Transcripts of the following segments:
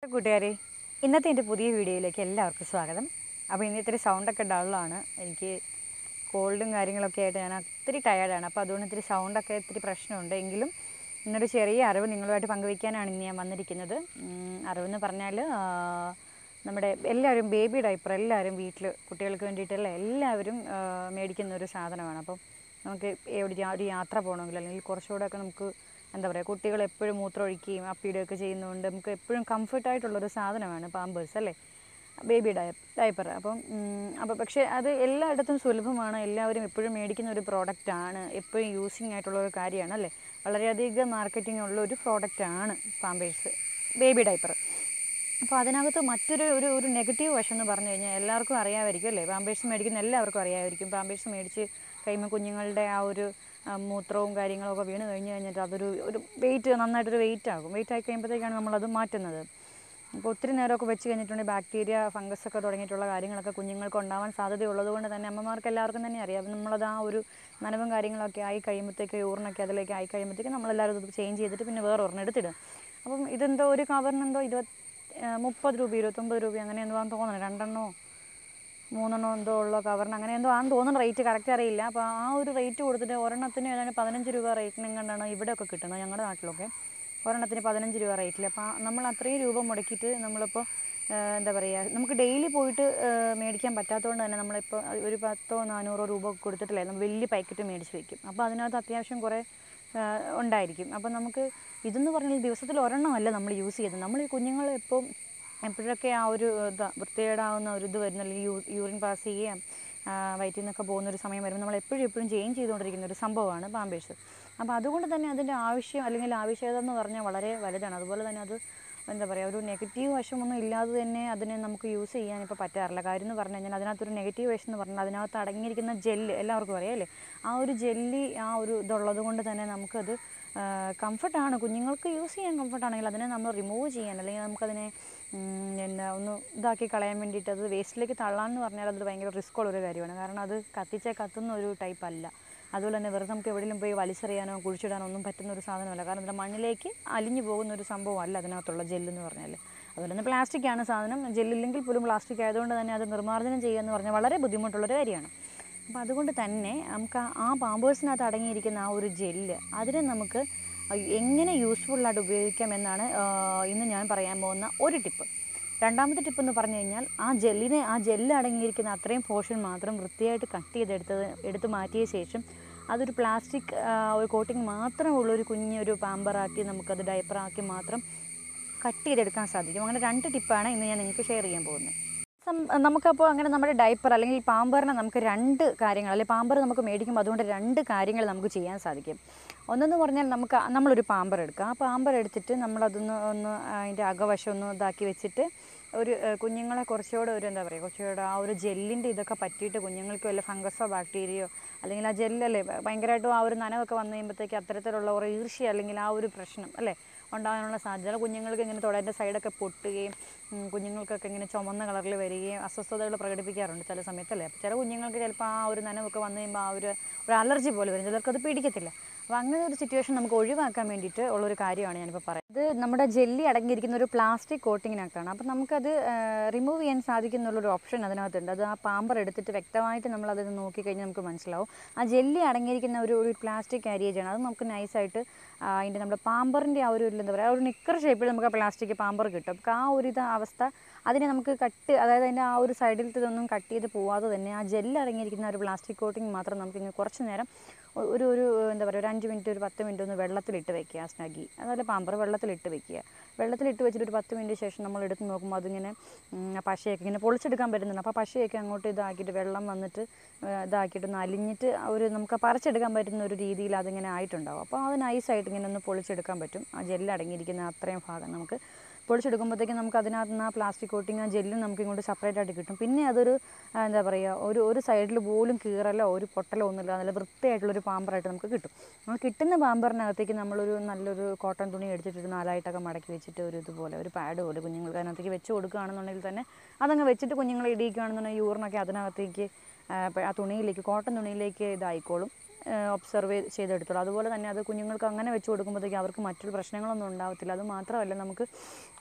കൂട്ടുകാരെ ഇന്നത്തെ എൻ്റെ പുതിയ വീഡിയോയിലേക്ക് എല്ലാവർക്കും സ്വാഗതം അപ്പോൾ ഇന്ന് ഇത്തിരി സൗണ്ടൊക്കെ ഡള്ളാണ് എനിക്ക് കോൾഡും കാര്യങ്ങളൊക്കെ ആയിട്ട് ഞാൻ ഒത്തിരി ടയേർഡാണ് അപ്പോൾ അതുകൊണ്ട് ഇത്തിരി സൗണ്ടൊക്കെ ഇത്തിരി പ്രശ്നമുണ്ട് എങ്കിലും ഇന്നൊരു ചെറിയ അറിവ് നിങ്ങളുമായിട്ട് പങ്കുവയ്ക്കാനാണ് ഇന്ന് ഞാൻ വന്നിരിക്കുന്നത് ഉം, അറിവെന്ന് പറഞ്ഞാൽ ആ, നമ്മുടെ എല്ലാവരും ബേബി ഡൈപ്പർ എല്ലാവരും വീട്ടിൽ കുട്ടികൾക്ക് വേണ്ടിയിട്ടുള്ള എല്ലാവരും ആ, മേടിക്കുന്ന ഒരു സാധനമാണ് അപ്പം നമുക്ക് എവിടെ യാ- ഒരു യാത്ര പോകണമെങ്കിൽ അല്ലെങ്കിൽ കുറച്ചുകൂടെ ഒക്കെ നമുക്ക് എന്താ പറയുക കുട്ടികൾ എപ്പോഴും മൂത്രം ഒഴിക്കുകയും അപ്പിയിടുകയൊക്കെ ചെയ്യുന്നതുകൊണ്ട് നമുക്ക് എപ്പോഴും കംഫർട്ടായിട്ടുള്ളൊരു സാധനമാണ് പാമ്പേഴ്സ് അല്ലേ ബേബി ഡയ ഡയപ്പർ അപ്പം ഉം, അപ്പോൾ പക്ഷേ അത് എല്ലായിടത്തും സുലഭമാണ് എല്ലാവരും എപ്പോഴും മേടിക്കുന്ന ഒരു പ്രോഡക്റ്റാണ് എപ്പോഴും യൂസിങ് ആയിട്ടുള്ള ഒരു കാര്യമാണ് അല്ലേ വളരെയധികം മാർക്കറ്റിംഗ് ഉള്ള ഒരു പ്രോഡക്റ്റാണ് പാമ്പേഴ്സ് ബേബി ഡയപ്പർ അപ്പോൾ അതിനകത്ത് മറ്റൊരു ഒരു ഒരു നെഗറ്റീവ് വശം എന്ന് പറഞ്ഞു കഴിഞ്ഞാൽ എല്ലാവർക്കും അറിയാമായിരിക്കും അല്ലേ പാമ്പേഴ്സ് മേടിക്കുന്ന എല്ലാവർക്കും അറിയാമായിരിക്കും പാമ്പേഴ്സ് മേടിച്ച് കഴിയുമ്പോൾ കുഞ്ഞുങ്ങളുടെ ആ ഒരു ആ, മൂത്രവും കാര്യങ്ങളൊക്കെ വീണ് കഴിഞ്ഞ് കഴിഞ്ഞിട്ട് അതൊരു ഒരു വെയിറ്റ് നന്നായിട്ടൊരു വെയിറ്റ് ആകും വെയിറ്റ് ആയി കഴിയുമ്പോഴത്തേക്കാണ് നമ്മളത് മാറ്റുന്നത് അപ്പോൾ ഒത്തിരി നേരമൊക്കെ വെച്ച് കഴിഞ്ഞിട്ടുണ്ടെങ്കിൽ ബാക്ടീരിയ ഫംഗസ് ഒക്കെ തുടങ്ങിയിട്ടുള്ള കാര്യങ്ങളൊക്കെ കുഞ്ഞുങ്ങൾക്ക് ഉണ്ടാവാൻ സാധ്യതയുള്ളത് കൊണ്ട് തന്നെ അമ്മമാർക്ക് എല്ലാവർക്കും തന്നെ അറിയാം അപ്പം നമ്മളത് ആ ഒരു നനവും കാര്യങ്ങളൊക്കെ ആയി കഴിയുമ്പോഴത്തേക്ക് യൂറിനൊക്കെ അതിലേക്ക് ആയി കഴിയുമ്പോഴത്തേക്ക് നമ്മളെല്ലാവരും ഇത് ചേഞ്ച് ചെയ്തിട്ട് പിന്നെ വേറെ ഒരെണ്ണം എടുത്തിടും അപ്പം ഇതെന്തോ ഒരു കവറിനെന്തോ ഇരുപത്തി മുപ്പത് രൂപ ഇരുപത്തൊമ്പത് രൂപ അങ്ങനെ എന്തോ ആണെന്ന് തോന്നുന്നു രണ്ടെണ്ണോ മൂന്നെണ്ണോ എന്തോ ഉള്ള കവറിന് അങ്ങനെ എന്തോ ആണെന്ന് തോന്നുന്നു റേറ്റ് കറക്റ്റ് അറിയില്ല അപ്പോൾ ആ ഒരു റേറ്റ് കൊടുത്തിട്ട് ഒരെണ്ണത്തിന് ഏതാണ്ട് പതിനഞ്ച് രൂപ റേറ്റിനും കണ്ടാണ് ഇവിടെയൊക്കെ കിട്ടുന്നത് ഞങ്ങളുടെ നാട്ടിലൊക്കെ ഒരെണ്ണത്തിന് പതിനഞ്ച് രൂപ റേറ്റിൽ അപ്പോൾ നമ്മൾ അത്രയും രൂപ മുടക്കിയിട്ട് നമ്മളിപ്പോൾ എന്താ പറയുക നമുക്ക് ഡെയിലി പോയിട്ട് ആ, മേടിക്കാൻ പറ്റാത്തതുകൊണ്ട് തന്നെ നമ്മളിപ്പോൾ ഒരു പത്തോ നാനൂറോ രൂപ കൊടുത്തിട്ടില്ലേ നമ്മൾ വലിയ പാക്കറ്റ് മേടിച്ച് വെക്കും അപ്പോൾ അതിനകത്ത് അത്യാവശ്യം കുറേ ആ, ഉണ്ടായിരിക്കും അപ്പോൾ നമുക്ക് ഇതെന്ന് പറഞ്ഞാൽ ദിവസത്തിൽ ഒരെണ്ണമല്ല നമ്മൾ യൂസ് ചെയ്യുന്നത് നമ്മൾ ഈ കുഞ്ഞുങ്ങൾ ഇപ്പോൾ എപ്പോഴൊക്കെ ആ ഒരു ഇതാ വൃത്തികേടാവുന്ന ഒരു ഇത് വരുന്ന അല്ലെങ്കിൽ യൂ യൂറിൻ പാസ് ചെയ്യുകയും ആ, വയറ്റിൽ നിന്നൊക്കെ പോകുന്ന ഒരു സമയം വരുമ്പോൾ നമ്മൾ എപ്പോഴും എപ്പോഴും ചേഞ്ച് ചെയ്തുകൊണ്ടിരിക്കുന്ന ഒരു സംഭവമാണ് പാമ്പേഴ്സ് അപ്പോൾ അതുകൊണ്ട് തന്നെ അതിൻ്റെ ആവശ്യം അല്ലെങ്കിൽ ആവശ്യകത എന്ന് പറഞ്ഞാൽ വളരെ വലുതാണ് അതുപോലെ തന്നെ അത് എന്താ പറയുക ഒരു നെഗറ്റീവ് വശമൊന്നും ഇല്ലാതെ തന്നെ അതിനെ നമുക്ക് യൂസ് ചെയ്യാൻ ഇപ്പോൾ പറ്റാറില്ല കാര്യം എന്ന് പറഞ്ഞു കഴിഞ്ഞാൽ അതിനകത്തൊരു നെഗറ്റീവ് വശം എന്ന് പറഞ്ഞാൽ അതിനകത്ത് അടങ്ങിയിരിക്കുന്ന ജെല്ല് എല്ലാവർക്കും അറിയാം അല്ലേ ആ ഒരു ജെല്ലി ആ ഒരു ഇതുള്ളത് കൊണ്ട് തന്നെ നമുക്കത് കംഫർട്ടാണ് കുഞ്ഞുങ്ങൾക്ക് യൂസ് ചെയ്യാൻ കംഫർട്ടാണെങ്കിൽ അതിനെ നമ്മൾ റിമൂവ് ചെയ്യാൻ അല്ലെങ്കിൽ നമുക്കതിനെ ഉം, എന്താ ഒന്ന് ഇതാക്കി കളയാൻ വേണ്ടിയിട്ട് അത് വേസ്റ്റിലേക്ക് തള്ളാന്ന് പറഞ്ഞാൽ അത് ഭയങ്കര റിസ്ക് ഉള്ളൊരു കാര്യമാണ് കാരണം അത് കത്തിച്ചാൽ കത്തുന്ന ഒരു ടൈപ്പ് അല്ല അതുപോലെ തന്നെ വെറുതെ നമുക്ക് എവിടെയെങ്കിലും പോയി വലിച്ചെറിയാനോ കുഴിച്ചിടാനോ ഒന്നും പറ്റുന്ന ഒരു സാധനമല്ല കാരണം ഇതിൻ്റെ മണ്ണിലേക്ക് അലിഞ്ഞു പോകുന്ന ഒരു സംഭവമല്ല അതിനകത്തുള്ള ജെല്ലെന്ന് പറഞ്ഞാൽ അതുപോലെ തന്നെ പ്ലാസ്റ്റിക് ആണ് സാധനം ജെല്ലില്ലെങ്കിൽ പോലും പ്ലാസ്റ്റിക് ആയതുകൊണ്ട് തന്നെ അത് നിർമ്മാർജ്ജനം ചെയ്യുക എന്ന് പറഞ്ഞാൽ വളരെ ബുദ്ധിമുട്ടുള്ളൊരു കാര്യമാണ് അപ്പോൾ അതുകൊണ്ട് തന്നെ നമുക്ക് ആ- ആ പാമ്പേഴ്സിനകത്ത് അടങ്ങിയിരിക്കുന്ന ആ ഒരു ജെല്ല് അതിനെ നമുക്ക് എങ്ങനെ യൂസ്ഫുള്ളായിട്ട് ഉപയോഗിക്കാം എന്നാണ് ആ, ഇന്ന് ഞാൻ പറയാൻ പോകുന്ന ഒരു ടിപ്പ് രണ്ടാമത്തെ ടിപ്പ് എന്ന് പറഞ്ഞു കഴിഞ്ഞാൽ ആ ജെല്ലിനെ ആ ജെല്ല് അടങ്ങിയിരിക്കുന്ന അത്രയും പോർഷൻ മാത്രം വൃത്തിയായിട്ട് കട്ട് ചെയ്തെടുത്തത് എടുത്ത് മാറ്റിയ ശേഷം അതൊരു പ്ലാസ്റ്റിക് ഒരു കോട്ടിങ് മാത്രമുള്ള ഒരു കുഞ്ഞൊരു പാമ്പറാക്കി നമുക്കത് ഡയപ്പറാക്കി മാത്രം കട്ട് ചെയ്തെടുക്കാൻ സാധിക്കും അങ്ങനെ രണ്ട് ടിപ്പാണ് ഇന്ന് ഞാൻ നിങ്ങൾക്ക് ഷെയർ ചെയ്യാൻ പോകുന്നത് സം- നമുക്കപ്പോൾ അങ്ങനെ നമ്മുടെ ഡയപ്പർ അല്ലെങ്കിൽ പാമ്പറിനെ നമുക്ക് രണ്ട് കാര്യങ്ങൾ അല്ലെങ്കിൽ പാമ്പർ നമുക്ക് മേടിക്കുമ്പോൾ അതുകൊണ്ട് രണ്ട് കാര്യങ്ങൾ നമുക്ക് ചെയ്യാൻ സാധിക്കും ഒന്നെന്ന് പറഞ്ഞാൽ നമുക്ക് നമ്മളൊരു പാമ്പർ എടുക്കുക ആ പാമ്പർ എടുത്തിട്ട് നമ്മളതൊന്ന് ഒന്ന് അതിൻ്റെ അകവശം ഒന്ന് ഇതാക്കി വെച്ചിട്ട് ഒരു ഏഹ്, കുഞ്ഞുങ്ങളെ കുറച്ചുകൂടെ ഒരു എന്താ പറയുക കുറച്ചുകൂടെ ആ ഒരു ജെല്ലിൻ്റെ ഇതൊക്കെ പറ്റിയിട്ട് കുഞ്ഞുങ്ങൾക്ക് വല്ല ഫംഗസോ ബാക്ടീരിയയോ അല്ലെങ്കിൽ ആ ജെല്ലല്ലേ ഭയങ്കരമായിട്ടും ആ ഒരു നനവൊക്കെ വന്നു കഴിയുമ്പോഴത്തേക്ക് അത്തരത്തിലുള്ള ഒരു ഈർഷ്യ അല്ലെങ്കിൽ ആ ഒരു പ്രശ്നം അല്ലേ ഉണ്ടാകാനുള്ള സാധ്യത കുഞ്ഞുങ്ങൾക്ക് ഇങ്ങനെ തുടൻ്റെ സൈഡൊക്കെ പൊട്ടുകയും ഉം, കുഞ്ഞുങ്ങൾക്കൊക്കെ ഇങ്ങനെ ചുമന്ന കളറിൽ വരികയും അസ്വസ്ഥതകൾ പ്രകടിപ്പിക്കാറുണ്ട് ചില സമയത്തല്ലേ അപ്പോൾ ചില കുഞ്ഞുങ്ങൾക്ക് ചിലപ്പോൾ ആ ഒരു നനവൊക്കെ വന്നു കഴിയുമ്പോൾ ആ ഒരു ഒരു അലർജി പോലെ വരും ചിലർക്ക് അത് പിടിക്കത്തില്ല അപ്പോൾ അങ്ങനെ ഒരു സിറ്റുവേഷൻ നമുക്ക് ഒഴിവാക്കാൻ വേണ്ടിയിട്ട് ഉള്ളൊരു കാര്യമാണ് ഞാനിപ്പോൾ പറയുന്നത് ഇത് നമ്മുടെ ജെല്ലി അടങ്ങിയിരിക്കുന്ന ഒരു പ്ലാസ്റ്റിക് കോട്ടിങ്ങിനകത്താണ് അപ്പോൾ നമുക്കത് റിമൂവ് ചെയ്യാൻ സാധിക്കുന്നുള്ളൊരു ഓപ്ഷൻ അതിനകത്തുണ്ട് അത് ആ പാമ്പർ എടുത്തിട്ട് വ്യക്തമായിട്ട് നമ്മളത് നോക്കിക്കഴിഞ്ഞാൽ നമുക്ക് മനസ്സിലാവും ആ ജെല്ലി അടങ്ങിയിരിക്കുന്ന ഒരു ഒരു പ്ലാസ്റ്റിക് കാരിയേജാണ് അത് നമുക്ക് നൈസായിട്ട് അതിൻ്റെ നമ്മുടെ പാമ്പറിൻ്റെ ആ ഒരു എന്താ പറയുക ആ ഒരു നിക്കർ ഷേപ്പിൽ നമുക്ക് ആ പ്ലാസ്റ്റിക് പാമ്പർ കിട്ടും അപ്പോൾ ആ ഒരു ഇത് അവസ്ഥ അതിനെ നമുക്ക് കട്ട് അതായത് അതിൻ്റെ ആ ഒരു സൈഡിലത്തെ ഇതൊന്നും കട്ട് ചെയ്ത് പോവാതെ തന്നെ ആ ജെല്ല് അടങ്ങിയിരിക്കുന്ന ഒരു പ്ലാസ്റ്റിക് കോട്ടിങ് മാത്രം നമുക്ക് ഇങ്ങനെ കുറച്ച് നേരം ഒ- ഒരു ഒരു എന്താ പറയുക ഒരു അഞ്ച് മിനിറ്റ് ഒരു പത്ത് മിനിറ്റ് ഒന്ന് വെള്ളത്തിലിട്ട് വെക്കുക സ്നഗി അതുപോലെ പാമ്പർ വെള്ളത്തിലിട്ട് വെക്കുക വെള്ളത്തിലിട്ട് വെച്ചിട്ട് ഒരു പത്ത് മിനിറ്റ് ശേഷം നമ്മൾ എടുത്ത് നോക്കുമ്പോൾ അതിങ്ങനെ ഉം, ആ പശയൊക്കെ ഇങ്ങനെ പൊളിച്ചെടുക്കാൻ പറ്റുന്നുണ്ട് അപ്പോൾ ആ പശയൊക്കെ അങ്ങോട്ട് ഇതാക്കിയിട്ട് വെള്ളം വന്നിട്ട് ആ, ഇതാക്കിയിട്ട് ഒന്ന് അലിഞ്ഞിട്ട് ആ ഒരു നമുക്ക് പറിച്ചെടുക്കാൻ പറ്റുന്ന ഒരു രീതിയിൽ അതിങ്ങനെ ആയിട്ടുണ്ടാവും അപ്പോൾ അത് നൈസായിട്ട് ഇങ്ങനെ ഒന്ന് പൊളിച്ചെടുക്കാൻ പറ്റും ആ ജെല്ല് അടങ്ങിയിരിക്കുന്ന അത്രയും ഭാഗം നമുക്ക് പൊളിച്ചെടുക്കുമ്പോഴത്തേക്കും നമുക്ക് അതിനകത്ത് നിന്ന് ആ പ്ലാസ്റ്റിക് കോട്ടിങ് ആ ജെല്ലും നമുക്ക് ഇങ്ങോട്ട് സെപ്പറേറ്റ് ആയിട്ട് കിട്ടും പിന്നെ അതൊരു ആ, എന്താ പറയുക ഒരു ഒരു സൈഡിൽ പോലും കീറലോ ഒരു പൊട്ടലോ ഒന്നുമില്ല നല്ല വൃത്തിയായിട്ടുള്ളൊരു പാമ്പറായിട്ട് നമുക്ക് കിട്ടും ആ കിട്ടുന്ന പാമ്പറിനകത്തേക്ക് നമ്മളൊരു നല്ലൊരു കോട്ടൺ തുണി എടുത്തിട്ട് ഒരു നാലായിട്ടൊക്കെ മടക്കി വെച്ചിട്ട് ഒരു ഇതുപോലെ ഒരു പാഡ് പോലെ കുഞ്ഞുങ്ങൾക്ക് അതിനകത്തേക്ക് വെച്ച് കൊടുക്കുകയാണെന്നുണ്ടെങ്കിൽ തന്നെ അതങ്ങ് വെച്ചിട്ട് കുഞ്ഞുങ്ങളെ ഇടിയിക്കുകയാണെന്നുണ്ടെങ്കിൽ യൂറിനൊക്കെ അതിനകത്തേക്ക് ആ, പ- ആ തുണിയിലേക്ക് കോട്ടൺ തുണിയിലേക്ക് ഇതായിക്കോളും ഒബ്സർവ് ചെയ്തെടുത്തോളൂ അതുപോലെ തന്നെ അത് കുഞ്ഞുങ്ങൾക്ക് അങ്ങനെ വെച്ച് കൊടുക്കുമ്പോഴത്തേക്ക് അവർക്ക് മറ്റൊരു പ്രശ്നങ്ങളൊന്നും ഉണ്ടാവത്തില്ല അത് മാത്രമല്ല നമുക്ക്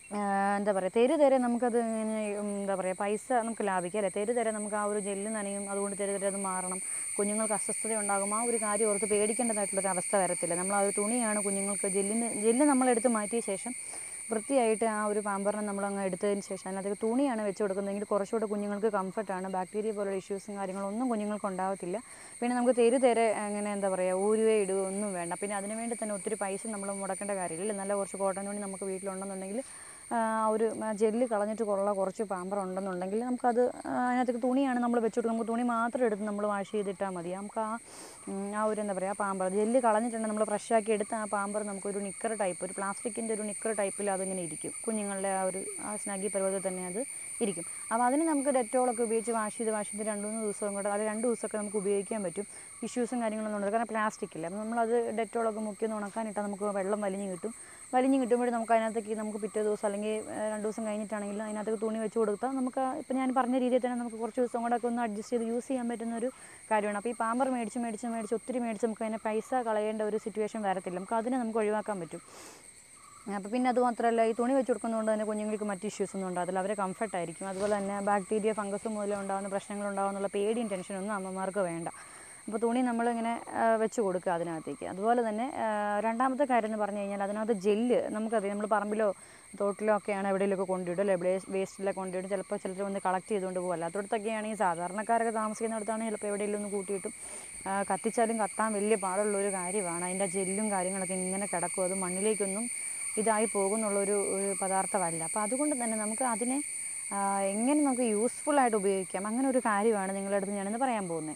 ആഹ് എന്താ പറയുക തെരു തെരെ നമുക്കത് ഇങ്ങനെ ഉം, എന്താ പറയുക പൈസ നമുക്ക് ലാഭിക്കാം അല്ലേ തെരു തെരെ നമുക്ക് ആ ഒരു ജെല്ല് നനയും അതുകൊണ്ട് തെരു തെരെ അത് മാറണം കുഞ്ഞുങ്ങൾക്ക് അസ്വസ്ഥത ഉണ്ടാകും ആ ഒരു കാര്യം ഓർത്ത് പേടിക്കേണ്ടതായിട്ടുള്ളൊരു അവസ്ഥ വരത്തില്ല നമ്മൾ ആ ഒരു തുണിയാണ് കുഞ്ഞുങ്ങൾക്ക് ജെല്ലിന് ജെല്ല് നമ്മളെടുത്ത് മാറ്റിയ ശേഷം വൃത്തിയായിട്ട് ആ ഒരു പാമ്പറിനെ നമ്മൾ അങ്ങ് എടുത്തതിന് ശേഷം അതിനകത്തേക്ക് തുണിയാണ് വെച്ച് കൊടുക്കുന്നതെങ്കിൽ കുറച്ചുകൂടെ കുഞ്ഞുങ്ങൾക്ക് കംഫർട്ടാണ് ബാക്ടീരിയ പോലുള്ള ഇഷ്യൂസും കാര്യങ്ങളൊന്നും കുഞ്ഞുങ്ങൾക്ക് ഉണ്ടാവത്തില്ല പിന്നെ നമുക്ക് തെരു തെരെ അങ്ങനെ എന്താ പറയുക ഊരുവേ ഇടുകയോ ഒന്നും വേണ്ട പിന്നെ അതിന് വേണ്ടി തന്നെ ഒത്തിരി പൈസ നമ്മൾ മുടക്കേണ്ട കാര്യമില്ല നല്ല കുറച്ച് കോട്ടൺ തുണി നമുക്ക് വീട്ടിലുണ്ടെന്നുണ്ടെങ്കിൽ ആ ഒരു ജെല്ല് കളഞ്ഞിട്ട് കൊള്ള കുറച്ച് പാമ്പർ ഉണ്ടെന്നുണ്ടെങ്കിൽ നമുക്കത് ആ, അതിനകത്തേക്ക് തുണിയാണ് നമ്മൾ വെച്ച് കൊടുക്കുക നമുക്ക് തുണി മാത്രം എടുത്ത് നമ്മൾ വാഷ് ചെയ്തിട്ടാൽ മതി നമുക്ക് ആ ഉം, ആ ഒരു എന്താ പറയുക പാമ്പർ ജെല്ല് കളഞ്ഞിട്ടുണ്ടെങ്കിൽ നമ്മൾ ഫ്രഷ് ആക്കി എടുത്ത ആ പാമ്പർ നമുക്കൊരു നിക്കർ ടൈപ്പ് ഒരു പ്ലാസ്റ്റിക്കിൻ്റെ ഒരു നിക്കർ ടൈപ്പിൽ അതിങ്ങനെ ഇരിക്കും കുഞ്ഞുങ്ങളുടെ ആ ഒരു ആ സ്നഗി പരുവത്തിൽ തന്നെ അത് ഇരിക്കും അപ്പോൾ അതിന് നമുക്ക് ഡെറ്റോളൊക്കെ ഉപയോഗിച്ച് വാഷ് ചെയ്ത് വാഷ് ചെയ്ത് രണ്ട് മൂന്ന് ദിവസം കൂടെ അത് രണ്ട് ദിവസമൊക്കെ നമുക്ക് ഉപയോഗിക്കാൻ പറ്റും ഇഷ്യൂസും കാര്യങ്ങളൊന്നും ഉണ്ട് കാരണം പ്ലാസ്റ്റിക് ഇല്ല അപ്പോൾ നമ്മളത് ഡെറ്റോളൊക്കെ മുക്കി ഒന്ന് ഉണക്കാനിട്ടാൽ നമുക്ക് വെള്ളം വലിഞ്ഞ് കിട്ടും വലിഞ്ഞ് കിട്ടുമ്പോൾ നമുക്ക് അതിനകത്തേക്ക് നമുക്ക് പിറ്റേ ദിവസം അല്ലെങ്കിൽ ഏഹ്, രണ്ട് ദിവസം കഴിഞ്ഞിട്ടാണെങ്കിലും അതിനകത്തേക്ക് തുണി വെച്ച് കൊടുത്താൽ നമുക്ക് ഇപ്പം ഞാൻ പറഞ്ഞ രീതിയിൽ തന്നെ നമുക്ക് കുറച്ച് ദിവസം കൂടെ ഒക്കെ ഒന്ന് അഡ്ജസ്റ്റ് ചെയ്ത് യൂസ് ചെയ്യാൻ പറ്റുന്ന ഒരു കാര്യമാണ് അപ്പോൾ ഈ പാമ്പർ മേടിച്ച് മേടിച്ച് മേടിച്ച് ഒത്തിരി മേടിച്ച് നമുക്ക് അതിനെ പൈസ കളയേണ്ട ഒരു സിറ്റുവേഷൻ വരത്തില്ല നമുക്ക് അതിനെ നമുക്ക് ഒഴിവാക്കാൻ പറ്റും അപ്പോൾ പിന്നെ അത് മാത്രമല്ല ഈ തുണി വെച്ച് കൊടുക്കുന്നതുകൊണ്ട് തന്നെ കുഞ്ഞുങ്ങൾക്ക് മറ്റ് ഇഷ്യൂസ് ഒന്നും ഉണ്ടാകത്തില്ല അവരെ കംഫർട്ട് ആയിരിക്കും അതുപോലെ തന്നെ ബാക്ടീരിയ ഫംഗസ് മൂലം ഉണ്ടാകുന്ന പ്രശ്നങ്ങൾ ഉണ്ടാകുന്നുള്ള പേടിയും ടെൻഷനും ഒന്നും അമ്മമാർക്ക് വേണ്ട അപ്പോൾ തുണി നമ്മളിങ്ങനെ ആ, വെച്ച് കൊടുക്കുക അതിനകത്തേക്ക് അതുപോലെ തന്നെ ആ, രണ്ടാമത്തെ കാര്യം എന്ന് പറഞ്ഞു കഴിഞ്ഞാൽ അതിനകത്ത് ജെല്ല് നമുക്കറിയാം നമ്മൾ പറമ്പിലോ തോട്ടിലോ ഒക്കെയാണ് എവിടെയെങ്കിലുമൊക്കെ കൊണ്ടിടും അല്ലെ വേസ്റ്റിലൊക്കെ കൊണ്ടിടും ചിലപ്പോൾ ചിലർ വന്ന് കളക്ട് ചെയ്തുകൊണ്ട് പോകും അല്ലാത്തടത്തൊക്കെയാണെങ്കിൽ സാധാരണക്കാരൊക്കെ താമസിക്കുന്നിടത്താണ് ചിലപ്പോൾ എവിടെയെങ്കിലും ഒന്ന് കൂട്ടിയിട്ടും ആ, കത്തിച്ചാലും കത്താൻ വലിയ പാടുള്ള ഒരു കാര്യമാണ് അതിൻ്റെ ജെല്ലും കാര്യങ്ങളൊക്കെ ഇങ്ങനെ കിടക്കും അത് മണ്ണിലേക്കൊന്നും ഇതായി പോകുന്നുള്ളൊരു ഒരു പദാർത്ഥമല്ല അപ്പോൾ അതുകൊണ്ട് തന്നെ നമുക്ക് അതിനെ ആ, എങ്ങനെ നമുക്ക് യൂസ്ഫുൾ ആയിട്ട് ഉപയോഗിക്കാം അങ്ങനെ ഒരു കാര്യമാണ് നിങ്ങളുടെ അടുത്ത് ഞാനിന്ന് പറയാൻ പോകുന്നത്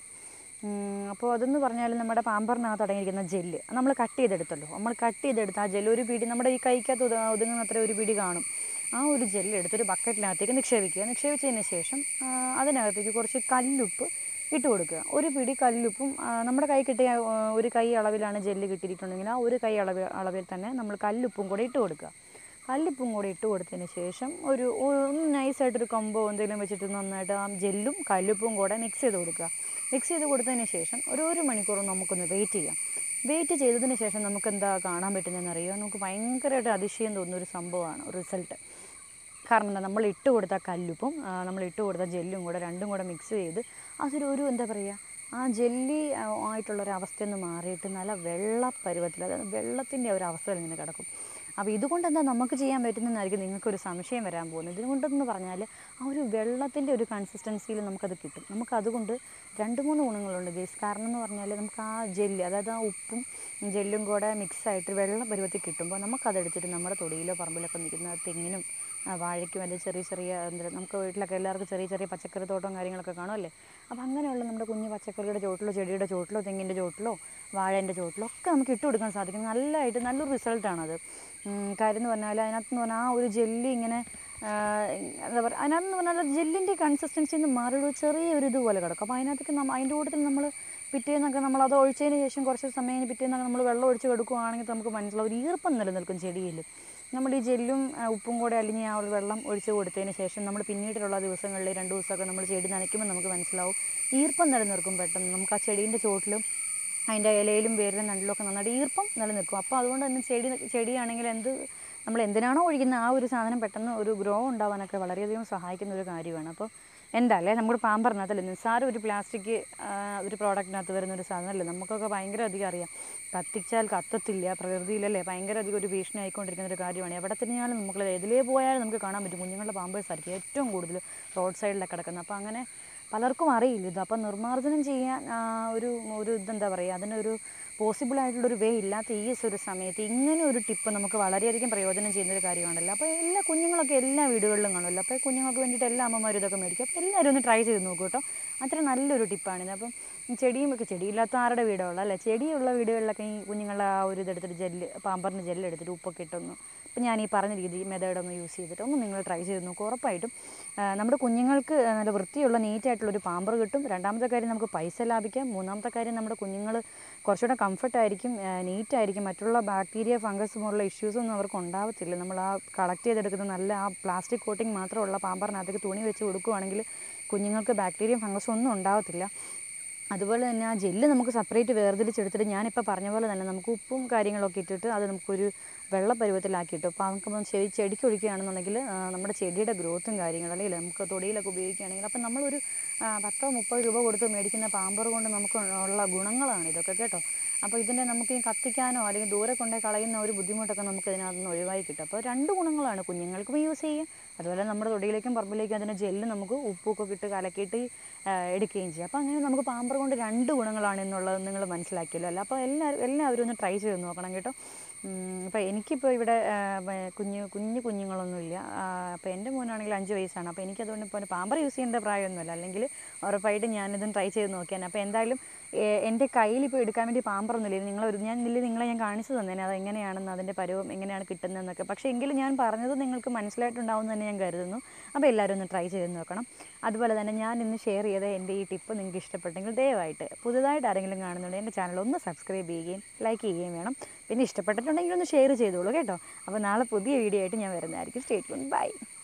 അപ്പോൾ അതെന്ന് പറഞ്ഞാൽ നമ്മുടെ പാമ്പറിനകത്ത് അടങ്ങിയിരിക്കുന്ന ജെല്ല് നമ്മൾ കട്ട് ചെയ്തെടുത്തല്ലോ നമ്മൾ കട്ട് ചെയ്തെടുത്ത് ആ ജെല്ല് ഒരു പിടി നമ്മുടെ ഈ കൈക്കകത്ത് ഒതു- ഒതുങ്ങുന്ന അത്ര ഒരു പിടി കാണും ആ ഒരു ജെല്ല് എടുത്തൊരു ബക്കറ്റിനകത്തേക്ക് നിക്ഷേപിക്കുക നിക്ഷേപിച്ചതിന് ശേഷം ആ, അതിനകത്തേക്ക് കുറച്ച് കല്ലുപ്പ് ഇട്ട് കൊടുക്കുക ഒരു പിടി കല്ലുപ്പും ആ, നമ്മുടെ കൈ കിട്ടിയ ആ, ഒരു കൈ അളവിലാണ് ജെല്ല് കിട്ടിയിട്ടുണ്ടെങ്കിൽ ആ ഒരു കൈ അളവ് അളവിൽ തന്നെ നമ്മൾ കല്ലുപ്പും കൂടെ ഇട്ട് കൊടുക്കുക കല്ലുപ്പും കൂടെ ഇട്ട് കൊടുത്തതിന് ശേഷം ഒരു ഒന്ന് നൈസായിട്ടൊരു കമ്പോ എന്തെങ്കിലും വെച്ചിട്ട് നന്നായിട്ട് ആ ജെല്ലും കല്ലുപ്പും കൂടെ മിക്സ് ചെയ്ത് കൊടുക്കുക മിക്സ് ചെയ്ത് കൊടുത്തതിന് ശേഷം ഒരു ഒരു മണിക്കൂർ നമുക്കൊന്ന് വെയിറ്റ് ചെയ്യാം വെയിറ്റ് ചെയ്തതിന് ശേഷം നമുക്ക് എന്താ കാണാൻ പറ്റുന്നതെന്ന് അറിയുമോ നമുക്ക് ഭയങ്കരമായിട്ട് അതിശയം തോന്നുന്ന ഒരു സംഭവമാണ് റിസൾട്ട് കാരണം എന്താ നമ്മൾ ഇട്ട് കൊടുത്ത കല്ലുപ്പും ആ, നമ്മൾ ഇട്ട് കൊടുത്ത ജെല്ലും കൂടെ രണ്ടും കൂടെ മിക്സ് ചെയ്ത് അതൊരു ഒരു എന്താ പറയുക ആ ജെല്ലി ആ, ആയിട്ടുള്ള ഒരു അവസ്ഥയിൽ നിന്ന് മാറിയിട്ട് നല്ല വെള്ള പരുവത്തിൽ അതായത് വെള്ളത്തിൻ്റെ ഒരു അവസ്ഥയിൽ ഇങ്ങനെ കിടക്കും അപ്പോൾ ഇതുകൊണ്ട് എന്താ നമുക്ക് ചെയ്യാൻ പറ്റുന്നതെന്നായിരിക്കും നിങ്ങൾക്കൊരു സംശയം വരാൻ പോകുന്നത് ഇതുകൊണ്ടെന്ന് പറഞ്ഞാൽ ആ ഒരു വെള്ളത്തിൻ്റെ ഒരു കൺസിസ്റ്റൻസിയിൽ നമുക്കത് കിട്ടും നമുക്ക് അതുകൊണ്ട് രണ്ട് മൂന്ന് ഗുണങ്ങളുണ്ട് ഗേസ് കാരണം എന്ന് പറഞ്ഞാൽ നമുക്ക് ആ ജെല്ല് അതായത് ആ ഉപ്പും ജെല്ലും കൂടെ മിക്സായിട്ട് വെള്ള പരുവത്തിൽ കിട്ടുമ്പോൾ നമുക്കതെടുത്തിട്ട് നമ്മുടെ തൊടിയിലോ പറമ്പിലൊക്കെ നിൽക്കുന്ന തെങ്ങിനും ആ, വാഴയ്ക്കും അല്ലെങ്കിൽ ചെറിയ ചെറിയ എന്താ നമുക്ക് വീട്ടിലൊക്കെ എല്ലാവർക്കും ചെറിയ ചെറിയ പച്ചക്കറി തോട്ടവും കാര്യങ്ങളൊക്കെ കാണുമല്ലേ അപ്പോൾ അങ്ങനെയുള്ള നമ്മുടെ കുഞ്ഞു പച്ചക്കറിയുടെ ചോട്ടിലോ ചെടിയുടെ ചോട്ടിലോ തെങ്ങിൻ്റെ ചോട്ടിലോ വാഴേൻ്റെ ചോട്ടിലോ ഒക്കെ നമുക്ക് ഇട്ട് കൊടുക്കാൻ സാധിക്കും നല്ലതായിട്ട് നല്ലൊരു റിസൾട്ടാണത് കാര്യം എന്ന് പറഞ്ഞാൽ അതിനകത്ത് എന്ന് പറഞ്ഞാൽ ആ ഒരു ജെല്ലി ഇങ്ങനെ ആ, എന്താ പറയുക അതിനകത്ത് പറഞ്ഞാൽ ജെല്ലിൻ്റെ കൺസിസ്റ്റൻസി നിന്ന് മാറി ഒരു ചെറിയ ഒരു ഇതുപോലെ കിടക്കും അപ്പോൾ അതിനകത്തേക്ക് നമ്മൾ അതിൻ്റെ കൂട്ടത്തിൽ നമ്മൾ പിറ്റേന്നൊക്കെ നമ്മൾ അത് ഒഴിച്ചതിന് ശേഷം കുറച്ച് സമയം കഴിഞ്ഞ് പിറ്റേന്നൊക്കെ നമ്മൾ വെള്ളം ഒഴിച്ച് കൊടുക്കുകയാണെങ്കിൽ നമുക്ക് മനസ്സിലാവും ഒരു ഈർപ്പം നിലനിൽക്കും ചെടിയിൽ നമ്മൾ ഈ ജെല്ലും ആ, ഉപ്പും കൂടെ അലിഞ്ഞ് ആ ഒരു വെള്ളം ഒഴിച്ച് കൊടുത്തതിന് ശേഷം നമ്മൾ പിന്നീടുള്ള ദിവസങ്ങളിൽ രണ്ട് ദിവസമൊക്കെ നമ്മൾ ചെടി നനയ്ക്കുമ്പോൾ നമുക്ക് മനസ്സിലാവും ഈർപ്പം നിലനിൽക്കും പെട്ടെന്ന് നമുക്ക് ആ ചെടീൻ്റെ ചോട്ടിലും അതിൻ്റെ ഇലയിലും വേരിലും നണ്ടിലൊക്കെ നന്നായിട്ട് ഈർപ്പം നിലനിൽക്കും അപ്പോൾ അതുകൊണ്ട് തന്നെ ചെടി ചെടിയാണെങ്കിൽ എന്ത് നമ്മൾ എന്തിനാണോ ഒഴിക്കുന്ന ആ ഒരു സാധനം പെട്ടെന്ന് ഒരു ഗ്രോ ഉണ്ടാവാനൊക്കെ വളരെയധികം സഹായിക്കുന്ന ഒരു കാര്യമാണ് അപ്പോൾ എന്താല്ലേ നമ്മുടെ പാമ്പറിനകത്തല്ലേ നിസ്സാര ഒരു പ്ലാസ്റ്റിക് ഒരു പ്രോഡക്റ്റിനകത്ത് വരുന്ന ഒരു സാധനമല്ലേ നമുക്കൊക്കെ ഭയങ്കര അധികം അറിയാം കത്തിച്ചാൽ കത്തത്തില്ല പ്രകൃതിയിലല്ലേ ഭയങ്കര അധികം ഒരു ഭീഷണി ആയിക്കൊണ്ടിരിക്കുന്ന ഒരു കാര്യമാണ് എവിടെ തിരിഞ്ഞാലും നമുക്ക് എതിലേ പോയാലും നമുക്ക് കാണാൻ പറ്റും കുഞ്ഞുങ്ങളുടെ പാമ്പേഴ്സ് ആയിരിക്കും ഏറ്റവും കൂടുതൽ റോഡ് സൈഡിലൊക്കെ കിടക്കുന്നത് അപ്പോൾ അങ്ങനെ പലർക്കും അറിയില്ല ഇത് അപ്പം നിർമ്മാർജ്ജനം ചെയ്യാൻ ആ, ഒരു ഒരു ഇതെന്താ പറയുക അതിനൊരു പോസിബിൾ ആയിട്ടുള്ളൊരു വേ ഇല്ലാത്ത ഈ ഒരു സമയത്ത് ഇങ്ങനെ ഒരു ടിപ്പ് നമുക്ക് വളരെയധികം പ്രയോജനം ചെയ്യുന്ന ഒരു കാര്യമാണല്ലോ അപ്പോൾ എല്ലാ കുഞ്ഞുങ്ങളൊക്കെ എല്ലാ വീടുകളിലും കാണുമല്ലോ അപ്പോൾ കുഞ്ഞുങ്ങൾക്ക് വേണ്ടിയിട്ട് എല്ലാ അമ്മമാരും ഇതൊക്കെ മേടിക്കും അപ്പോൾ എല്ലാവരും ഒന്ന് ട്രൈ ചെയ്ത് നോക്കൂ കേട്ടോ അത്ര നല്ലൊരു ടിപ്പാണിത് അപ്പം ചെടിയും ഒക്കെ ചെടിയില്ലാത്ത ആരുടെ വീടുള്ള അല്ലേ ചെടിയുള്ള വീടുകളിലൊക്കെ ഈ കുഞ്ഞുങ്ങളുടെ ആ ഒരു ഇതെടുത്തിട്ട് ജെല്ല് പാമ്പറിന് ജെല്ല് എടുത്തിട്ട് ഉപ്പൊക്കെ ഇട്ടൊന്ന് ഇപ്പം ഞാൻ ഈ പറഞ്ഞ രീതി മെത്തേഡ് ഒന്ന് യൂസ് ചെയ്തിട്ട് ഒന്ന് നിങ്ങൾ ട്രൈ ചെയ്ത് നോക്കും ഉറപ്പായിട്ടും ആ, നമ്മുടെ കുഞ്ഞുങ്ങൾക്ക് നല്ല വൃത്തിയുള്ള നീറ്റായിട്ടുള്ളൊരു പാമ്പർ കിട്ടും രണ്ടാമത്തെ കാര്യം നമുക്ക് പൈസ ലാഭിക്കാം മൂന്നാമത്തെ കാര്യം നമ്മുടെ കുഞ്ഞുങ്ങൾ കുറച്ചുകൂടെ കംഫർട്ടായിരിക്കും നീറ്റായിരിക്കും മറ്റുള്ള ബാക്ടീരിയ ഫംഗസ് പോലുള്ള ഇഷ്യൂസ് ഒന്നും അവർക്ക് ഉണ്ടാവത്തില്ല നമ്മൾ ആ കളക്ട് ചെയ്തെടുക്കുന്ന നല്ല ആ പ്ലാസ്റ്റിക് കോട്ടിങ് മാത്രമുള്ള പാമ്പറിനകത്തേക്ക് തുണി വെച്ച് കൊടുക്കുകയാണെങ്കിൽ കുഞ്ഞുങ്ങൾക്ക് ബാക്ടീരിയ ഫംഗസും ഒന്നും ഉണ്ടാവത്തില്ല അതുപോലെ തന്നെ ആ ജെല്ല് നമുക്ക് സെപ്പറേറ്റ് വേർതിരിച്ചെടുത്തിട്ട് ഞാനിപ്പോൾ പറഞ്ഞ പോലെ തന്നെ നമുക്ക് ഉപ്പും കാര്യങ്ങളൊക്കെ ഇട്ടിട്ട് അത് നമുക്കൊരു വെള്ള പരുവത്തിലാക്കിയിട്ട് അപ്പോൾ നമുക്കിപ്പം ചെടി ചെടിക്ക് ഒഴിക്കുകയാണെന്നുണ്ടെങ്കിൽ ആ, നമ്മുടെ ചെടിയുടെ ഗ്രോത്തും കാര്യങ്ങളും അല്ലെങ്കിൽ നമുക്ക് തൊടിയിലൊക്കെ ഉപയോഗിക്കുകയാണെങ്കിൽ അപ്പം നമ്മളൊരു ആ, പത്തോ മുപ്പത് രൂപ കൊടുത്ത് മേടിക്കുന്ന പാമ്പർ കൊണ്ട് നമുക്ക് ഉള്ള ഗുണങ്ങളാണ് ഇതൊക്കെ കേട്ടോ അപ്പോൾ ഇതിനെ നമുക്ക് ഈ കത്തിക്കാനോ അല്ലെങ്കിൽ ദൂരെ കൊണ്ടുപോയി കളയുന്ന ഒരു ബുദ്ധിമുട്ടൊക്കെ നമുക്ക് ഇതിനകത്ത് നിന്ന് ഒഴിവായി കിട്ടും അപ്പോൾ രണ്ട് ഗുണങ്ങളാണ് കുഞ്ഞുങ്ങൾക്കും യൂസ് ചെയ്യാം അതുപോലെ നമ്മുടെ തൊടിയിലേക്കും പറമ്പിലേക്കും അതിൻ്റെ ജെല്ല് നമുക്ക് ഉപ്പൊക്കെ ഇട്ട് കലക്കിയിട്ട് ആ, എടുക്കുകയും ചെയ്യാം അപ്പോൾ അങ്ങനെ നമുക്ക് പാമ്പർ കൊണ്ട് രണ്ട് ഗുണങ്ങളാണ് എന്നുള്ളത് നിങ്ങൾ മനസ്സിലാക്കിയല്ലോ അല്ല അപ്പോൾ എല്ലാവരും എല്ലാവരും ഒന്ന് ട്രൈ ചെയ്ത് നോക്കണം കേട്ടോ അപ്പോൾ എനിക്കിപ്പോൾ ഇവിടെ ആ, വേ- കുഞ്ഞു കുഞ്ഞു കുഞ്ഞുങ്ങളൊന്നുമില്ല അപ്പോൾ എൻ്റെ മോനാണെങ്കിൽ അഞ്ച് വയസ്സാണ് അപ്പോൾ എനിക്കതുകൊണ്ട് ഇപ്പോൾ പാമ്പർ യൂസ് ചെയ്യേണ്ട പ്രായമൊന്നുമില്ല അല്ലെങ്കിൽ ഉറപ്പായിട്ടും ഞാനിതും ട്രൈ ചെയ്ത് നോക്കിയാണ് അപ്പോൾ എന്തായാലും ഏ- എൻ്റെ കയ്യിൽ ഇപ്പോൾ എടുക്കാൻ വേണ്ടി പാമ്പറൊന്നുമില്ല ഇത് നിങ്ങളൊരു ഞാൻ ഇല്ല നിങ്ങളെ ഞാൻ കാണിച്ചു തന്നേനെ അത് എങ്ങനെയാണെന്ന് അതിൻ്റെ പരുവം എങ്ങനെയാണ് കിട്ടുന്നതെന്നൊക്കെ പക്ഷേ എങ്കിലും ഞാൻ പറഞ്ഞത് നിങ്ങൾക്ക് മനസ്സിലായിട്ടുണ്ടാവും എന്ന് തന്നെ ഞാൻ കരുതുന്നു അപ്പോൾ എല്ലാവരും ഒന്ന് ട്രൈ ചെയ്ത് നോക്കണം അതുപോലെ തന്നെ ഞാൻ ഇന്ന് ഷെയർ ചെയ്ത എൻ്റെ ഈ ടിപ്പ് നിങ്ങൾക്ക് ഇഷ്ടപ്പെട്ടെങ്കിൽ ദയവായിട്ട് പുതുതായിട്ട് ആരെങ്കിലും കാണുന്നുണ്ടെങ്കിൽ എൻ്റെ ചാനൽ ഒന്ന് സബ്സ്ക്രൈബ് ചെയ്യുകയും ലൈക്ക് ചെയ്യുകയും വേണം പിന്നെ ഇഷ്ടപ്പെട്ടിട്ടുണ്ടെങ്കിൽ ഒന്ന് ഷെയർ ചെയ്തോളൂ കേട്ടോ അപ്പോൾ നാളെ പുതിയ വീഡിയോ ആയിട്ട് ഞാൻ വരുന്നതായിരിക്കും സ്റ്റേറ്റ് ബൈ